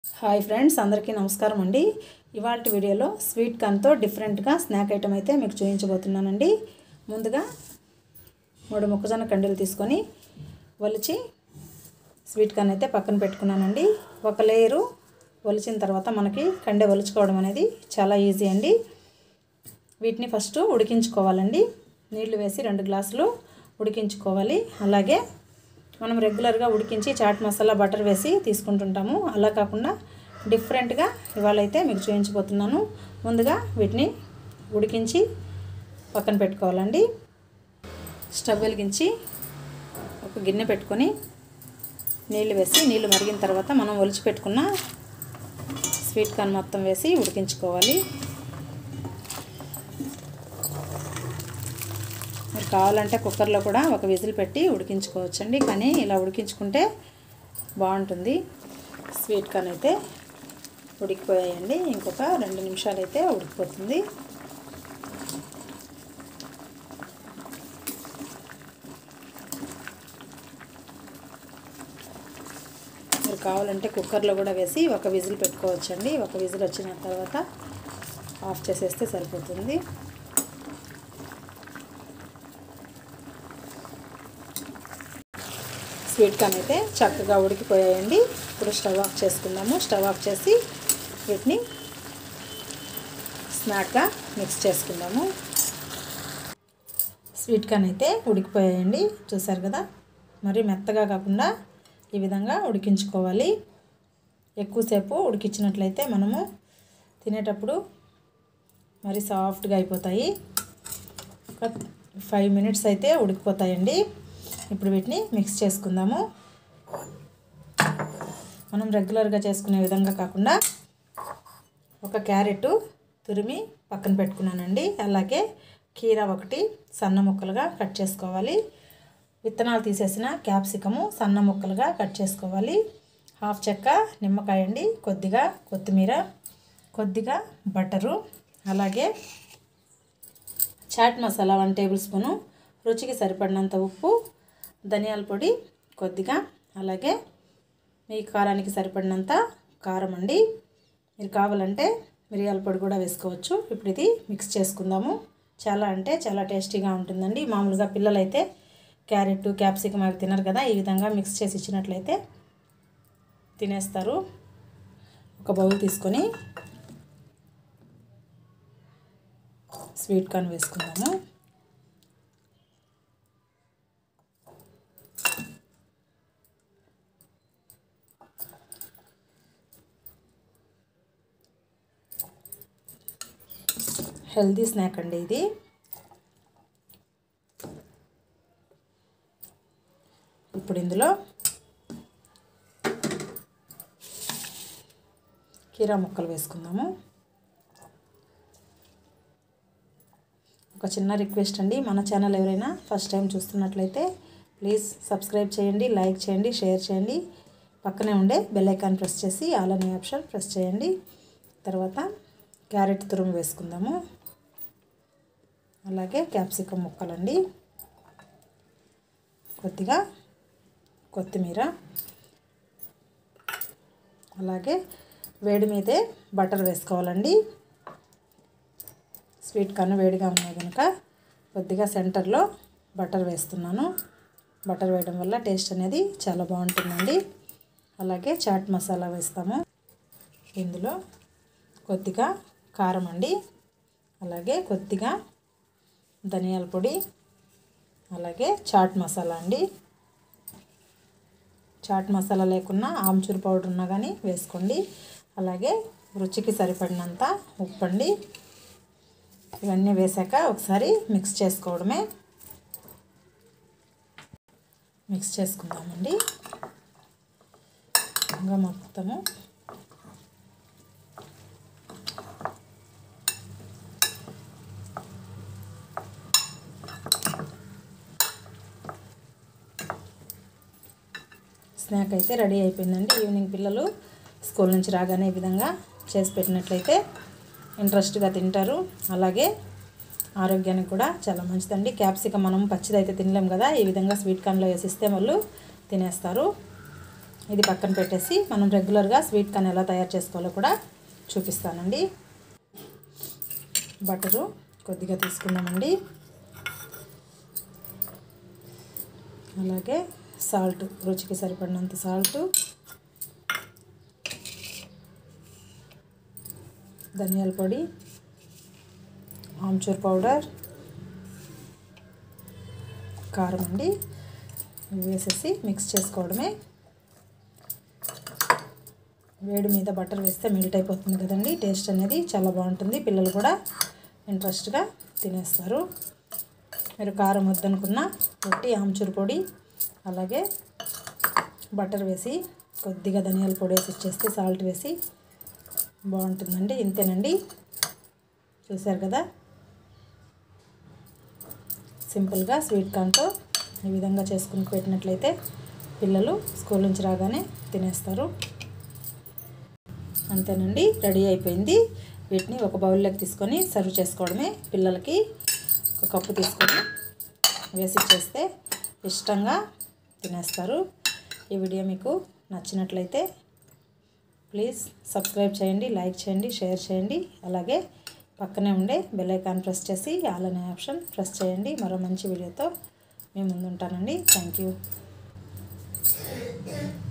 hi friends అందరికీ నమస్కారం అండి ఇవాళ వీడియోలో స్వీట్ కార్న్తో డిఫరెంట్గా స్నాక్ ఐటమ్ అయితే మీకు చూపించబోతున్నానండి ముందుగా మూడు మొక్కజొన్న కండీలు తీసుకొని ఒలిచి స్వీట్ కార్న్ అయితే పక్కన పెట్టుకున్నానండి ఒక లేయరు ఒలిచిన తర్వాత మనకి కండె ఒలుచుకోవడం అనేది చాలా ఈజీ అండి వీటిని ఫస్ట్ ఉడికించుకోవాలండి నీళ్లు వేసి రెండు గ్లాసులు ఉడికించుకోవాలి అలాగే మనం రెగ్యులర్గా ఉడికించి చాట్ మసాలా బటర్ వేసి తీసుకుంటుంటాము అలా కాకుండా డిఫరెంట్గా ఇవాళ అయితే మీకు చూపించబోతున్నాను ముందుగా వీటిని ఉడికించి పక్కన పెట్టుకోవాలండి స్టవ్ వెలిగించి ఒక గిన్నె పెట్టుకొని నీళ్ళు వేసి నీళ్ళు మరిగిన తర్వాత మనం ఒలిచి పెట్టుకున్న స్వీట్ కార్న్ మొత్తం వేసి ఉడికించుకోవాలి మీరు కావాలంటే కుక్కర్లో కూడా ఒక విజిల్ పెట్టి ఉడికించుకోవచ్చండి కానీ ఇలా ఉడికించుకుంటే బాగుంటుంది స్వీట్ కార్న్ అయితే ఉడికిపోయాయండి ఇంకొక రెండు నిమిషాలు అయితే ఉడికిపోతుంది మీరు కావాలంటే కుక్కర్లో కూడా వేసి ఒక విజిల్ పెట్టుకోవచ్చండి ఒక విజిల్ వచ్చిన తర్వాత ఆఫ్ చేసేస్తే సరిపోతుంది స్వీట్ కార్న్ అయితే చక్కగా ఉడికిపోయాయండి ఇప్పుడు స్టవ్ ఆఫ్ చేసుకుందాము స్టవ్ ఆఫ్ చేసి వీటిని స్నాక్గా మిక్స్ చేసుకుందాము స్వీట్ కార్న్ అయితే ఉడికిపోయాయండి చూసారు కదా మరి మెత్తగా కాకుండా ఈ విధంగా ఉడికించుకోవాలి ఎక్కువసేపు ఉడికించినట్లయితే మనము తినేటప్పుడు మరి సాఫ్ట్గా అయిపోతాయి ఒక ఫైవ్ మినిట్స్ అయితే ఉడికిపోతాయండి ఇప్పుడు వీటిని మిక్స్ చేసుకుందాము మనం రెగ్యులర్గా చేసుకునే విధంగా కాకుండా ఒక క్యారెట్ తురిమి పక్కన పెట్టుకున్నానండి అలాగే కీరా ఒకటి సన్న ముక్కలుగా కట్ చేసుకోవాలి విత్తనాలు తీసేసిన క్యాప్సికము సన్న ముక్కలుగా కట్ చేసుకోవాలి హాఫ్ చెక్క నిమ్మకాయ అండి కొద్దిగా కొత్తిమీర కొద్దిగా బటరు అలాగే chaat masala one tablespoon రుచికి సరిపడినంత ఉప్పు ధనియాల పొడి కొద్దిగా అలాగే మీ కారానికి సరిపడినంత కారం అండి మీరు కావాలంటే మిరియాల పొడి కూడా వేసుకోవచ్చు ఇప్పుడు ఇది మిక్స్ చేసుకుందాము చాలా అంటే చాలా టేస్టీగా ఉంటుందండి మామూలుగా పిల్లలైతే క్యారెట్ క్యాప్సికమ్ అవి తినరు కదా ఈ విధంగా మిక్స్ చేసి ఇచ్చినట్లయితే తినేస్తారు ఒక బౌల్ తీసుకొని స్వీట్ కార్న్ వేసుకుందాము హెల్తీ స్నాక్ అండి ఇది ఇప్పుడు ఇందులో కీరా ముక్కలు వేసుకుందాము ఒక చిన్న రిక్వెస్ట్ అండి మన ఛానల్ ఎవరైనా ఫస్ట్ టైం చూస్తున్నట్లయితే ప్లీజ్ సబ్స్క్రైబ్ చేయండి లైక్ చేయండి షేర్ చేయండి పక్కనే ఉండే బెల్ ఐకాన్ ప్రెస్ చేసి ఆల్ అనే ఆప్షన్ ప్రెస్ చేయండి తర్వాత క్యారెట్ తురుము వేసుకుందాము అలాగే క్యాప్సికమ్ ముక్కలండి కొద్దిగా కొత్తిమీర అలాగే వేడి మీదే బటర్ వేసుకోవాలండి స్వీట్ కార్న్ వేడిగా ఉన్నాయి కనుక కొద్దిగా సెంటర్లో బటర్ వేస్తున్నాను బటర్ వేయడం వల్ల టేస్ట్ అనేది చాలా బాగుంటుందండి అలాగే చాట్ మసాలా వేస్తాము ఇందులో కొద్దిగా కారం అండి అలాగే కొద్దిగా ధనియాల పొడి అలాగే చాట్ మసాలా అండి చాట్ మసాలా లేకున్నా ఆమ్చూర్ పౌడర్ ఉన్నా కానీ వేసుకోండి అలాగే రుచికి సరిపడినంత ఉప్పు అండి ఇవన్నీ వేసాక ఒకసారి మిక్స్ చేసుకోవడమే మిక్స్ చేసుకుందామండి ఇంకా మొత్తము స్నాక్ అయితే రెడీ అయిపోయిందండి ఈవినింగ్ పిల్లలు స్కూల్ నుంచి రాగానే ఈ విధంగా చేసి పెట్టినట్లయితే ఇంట్రెస్ట్గా తింటారు అలాగే ఆరోగ్యానికి కూడా చాలా మంచిదండి క్యాప్సికం మనం పచ్చిదైతే తినలేం కదా ఈ విధంగా స్వీట్ కార్న్లో వేసిస్తే వాళ్ళు తినేస్తారు ఇది పక్కన పెట్టేసి మనం రెగ్యులర్గా స్వీట్ కార్న్ ఎలా తయారు చేసుకోవాలో కూడా చూపిస్తానండి బటరు కొద్దిగా తీసుకుందామండి అలాగే సాల్ట్ రుచికి సరిపడినంత సాల్ట్ ధనియాల పొడి ఆమ్చూర్ పౌడర్ కారం అండి ఇవి వేసేసి మిక్స్ చేసుకోవడమే వేడి మీద బటర్ వేస్తే మెల్ట్ అయిపోతుంది కదండి టేస్ట్ అనేది చాలా బాగుంటుంది పిల్లలు కూడా ఇంట్రెస్ట్గా తినేస్తారు మీరు కారం వద్దనుకున్న పొట్టి ఆమ్చూర్ పొడి అలాగే బటర్ వేసి కొద్దిగా ధనియాల పొడి వేసి ఇచ్చేస్తే సాల్ట్ వేసి బాగుంటుందండి ఇంతేనండి చూసారు కదా సింపుల్గా స్వీట్ కార్న్తో ఈ విధంగా చేసుకుని పెట్టినట్లయితే పిల్లలు స్కూల్ నుంచి రాగానే తినేస్తారు అంతేనండి రెడీ అయిపోయింది వీటిని ఒక బౌల్లోకి తీసుకొని సర్వ్ చేసుకోవడమే పిల్లలకి ఒక కప్పు తీసుకొని వేసి చేస్తే ఇష్టంగా తినేస్తారు ఈ వీడియో మీకు నచ్చినట్లయితే ప్లీజ్ సబ్స్క్రైబ్ చేయండి లైక్ చేయండి షేర్ చేయండి అలాగే పక్కనే ఉండే బెల్ ఐకాన్ ప్రెస్ చేసి ఆల్ అనే ఆప్షన్ ప్రెస్ చేయండి మరో మంచి వీడియోతో మేము ముందుంటానండి థ్యాంక్ యూ